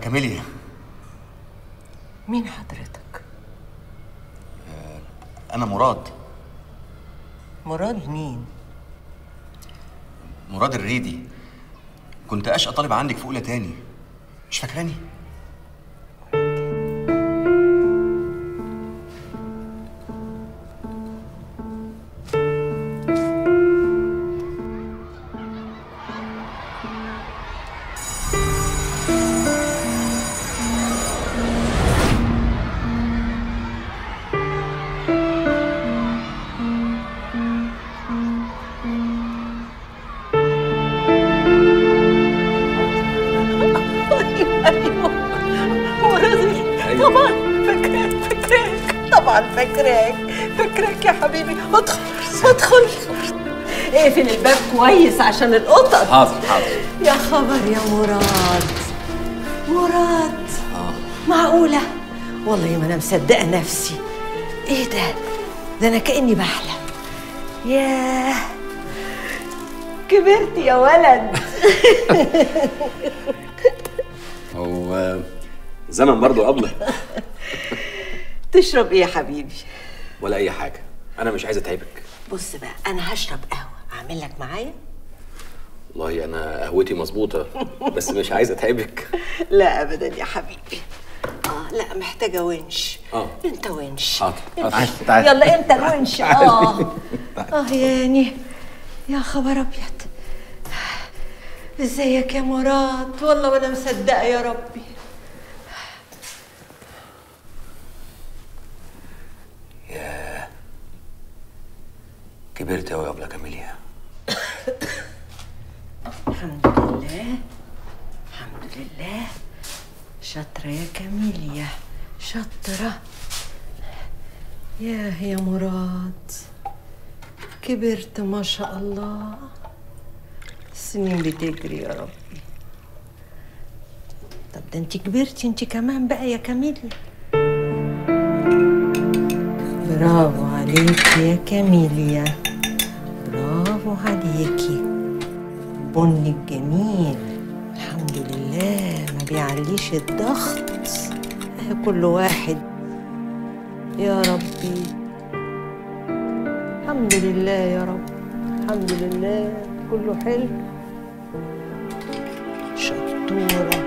كاميليا مين حضرتك انا مراد مراد مين مراد الريدي كنت اشقى طالب عندك في اولى تاني مش فاكراني ايوه مراد طبعا فاكراك فاكراك طبعا فاكراك فاكراك يا حبيبي ادخل ادخل اقفل الباب كويس عشان القطط حاضر حاضر يا خبر يا مراد مراد معقولة والله ما أنا مصدقة نفسي إيه ده؟ ده أنا كأني بحلم ياه كبرت يا ولد هو زمن برضه قبله تشرب إيه يا حبيبي؟ ولا اي حاجه انا مش عايز اتعبك بص بقى أنا هشرب قهوة أعمل لك معايا؟ والله انا قهوتي مظبوطه بس مش عايز اتعبك لا أبدا يا حبيبي آه لا محتاجة ونش آه. أنت ونش حاضر أنت- تعال تعال يلا أنت الونش آه آه ياني يا خبر أبيض ازيك يا مراد والله وانا مصدقه يا ربي كبرت قوي يا ابله كاميليا الحمد لله الحمد لله شاطرة يا كاميليا شاطرة ياه يا مراد كبرت ما شاء الله السنين بتجري يا ربي طب ده انت كبرتي انت كمان بقى يا كاميليا برافو عليكي يا كاميليا برافو عليكي بني الجميل الحمد لله ما بيعليش الضغط اه كل واحد يا ربي الحمد لله يا رب الحمد لله كله حلو شطورة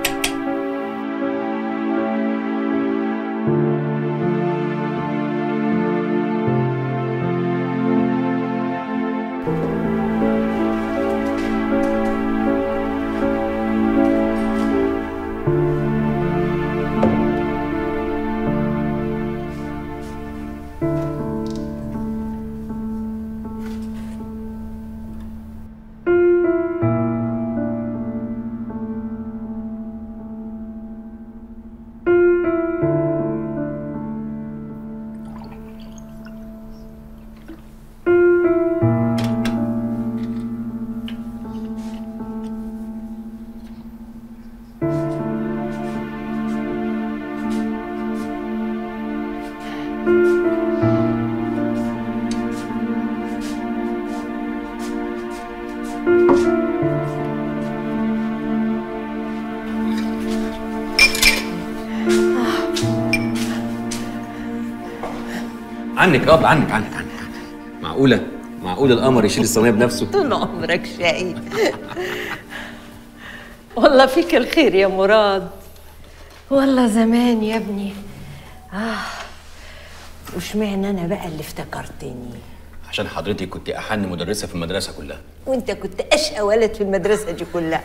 عنك اه عنك عنك عنك معقوله معقول القمر يشيل الصينيه بنفسه طول عمرك شقي والله فيك الخير يا مراد والله زمان يا ابني آه وشمعنى أنا بقى اللي افتكرتني عشان حضرتك كنت احن مدرسه في المدرسه كلها وانت كنت اشقى ولد في المدرسه دي كلها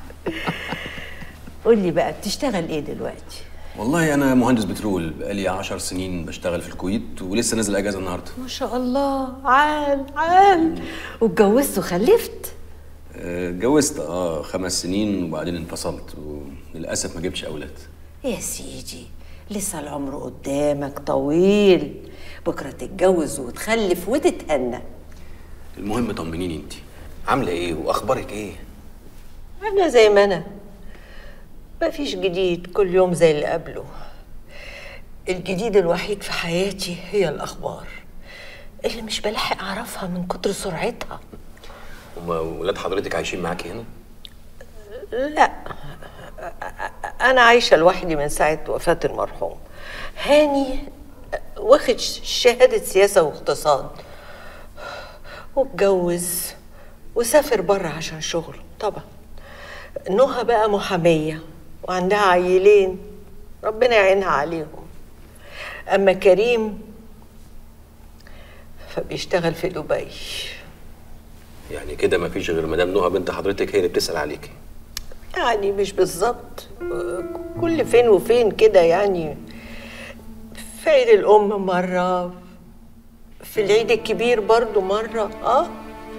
قول لي بقى بتشتغل ايه دلوقتي والله انا مهندس بترول بقالي 10 سنين بشتغل في الكويت ولسه نازل اجازه النهارده ما شاء الله عال عال واتجوزت وخلفت آه، اتجوزت اه خمس سنين وبعدين انفصلت وللاسف ما جبتش اولاد يا سيدي لسه العمر قدامك طويل بكره تتجوز وتخلف وتتهنى المهم طمنيني انت عامله ايه واخبارك ايه انا زي ما انا مفيش جديد كل يوم زي اللي قبله الجديد الوحيد في حياتي هي الاخبار اللي مش بلاحق اعرفها من كتر سرعتها هما ولاد حضرتك عايشين معاكي هنا لا انا عايشه لوحدي من ساعه وفاه المرحوم هاني واخد شهاده سياسه واقتصاد واتجوز وسافر بره عشان شغله طبعا نهى بقى محاميه وعندها عيلين ربنا يعينها عليهم اما كريم فبيشتغل في دبي يعني كده مفيش غير مدام نهى بنت حضرتك هي اللي بتسال عليكي يعني مش بالظبط كل فين وفين كده يعني في عيد الأم مرة في العيد الكبير برضو مرة اه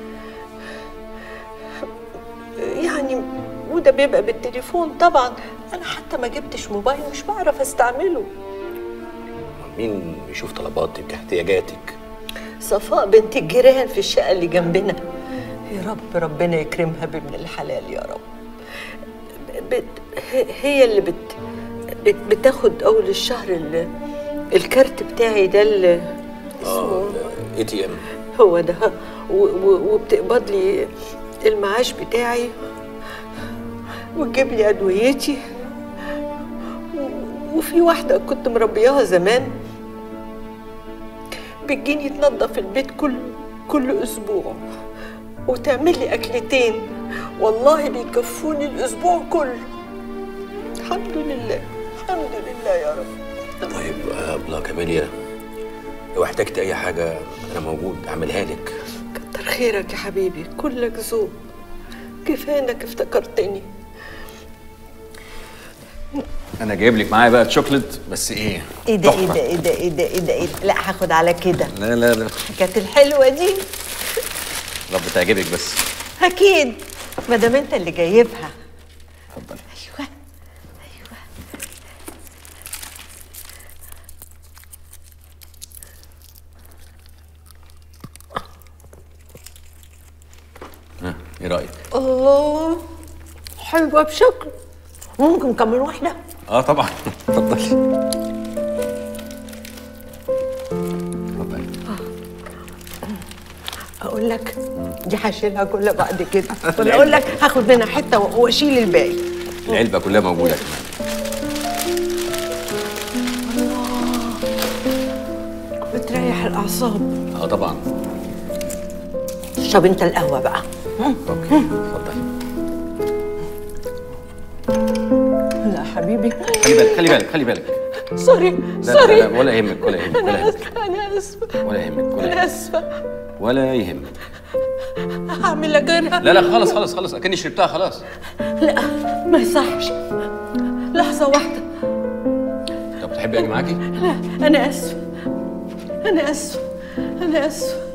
يعني وده بيبقى بالتليفون طبعا انا حتى ما جبتش موبايل مش بعرف استعمله مين يشوف طلباتك احتياجاتك صفاء بنت الجيران في الشقة اللي جنبنا يا رب ربنا يكرمها بابن الحلال يا رب بت هي اللي بت بت بتاخد أول الشهر ال- الكارت بتاعي ده اللي اه اي تي ام هو ده و- و- وبتقبض لي المعاش بتاعي وتجيب لي أدويتي و- وفي واحدة كنت مربياها زمان بتجيني تنظف البيت كل كل أسبوع وتعمل لي أكلتين والله بيكفوني الأسبوع كله الحمد لله الحمد لله يا رب طيب آه، ابله كاميليا لو احتجت اي حاجه انا موجود اعملها لك كتر خيرك يا حبيبي كلك ذوق كفايه انك افتكرتني انا جايب لك معايا بقى شوكليت بس ايه ايه ده ايه تحفة. ده ايه ده ايه ده ايه ده إيه ده؟ لا هاخد على كده لا لا لا كانت الحلوه دي رب تعجبك بس اكيد ما دام انت اللي جايبها اتفضل ايوه ايوه ها ايه رايك الله حلوه بشكل ممكن كمان واحده اه طبعا اتفضلي اتفضلي اقول لك دي هشيلها كلها بعد كده ولا اقول لك هاخد منها حته واشيل الباقي العلبه كلها موجوده كمان بتريح الاعصاب اه طبعا اشرب انت القهوه بقى اوكي اتفضلي لا حبيبي خلي بالك خلي بالك خلي بالك سوري لا سوري لا, لا ولا يهمك ولا يهمك ولا انا يهمك اسفه انا اسفه ولا يهمك ولا انا يهمك اسفه ولا يهمك هعمل لك غيرها لا لا خلاص خلاص خلاص اكني شربتها خلاص لا ما يصحش لحظه واحده طب تحبي اجي معاكي لا انا اسفه انا اسفه انا اسفه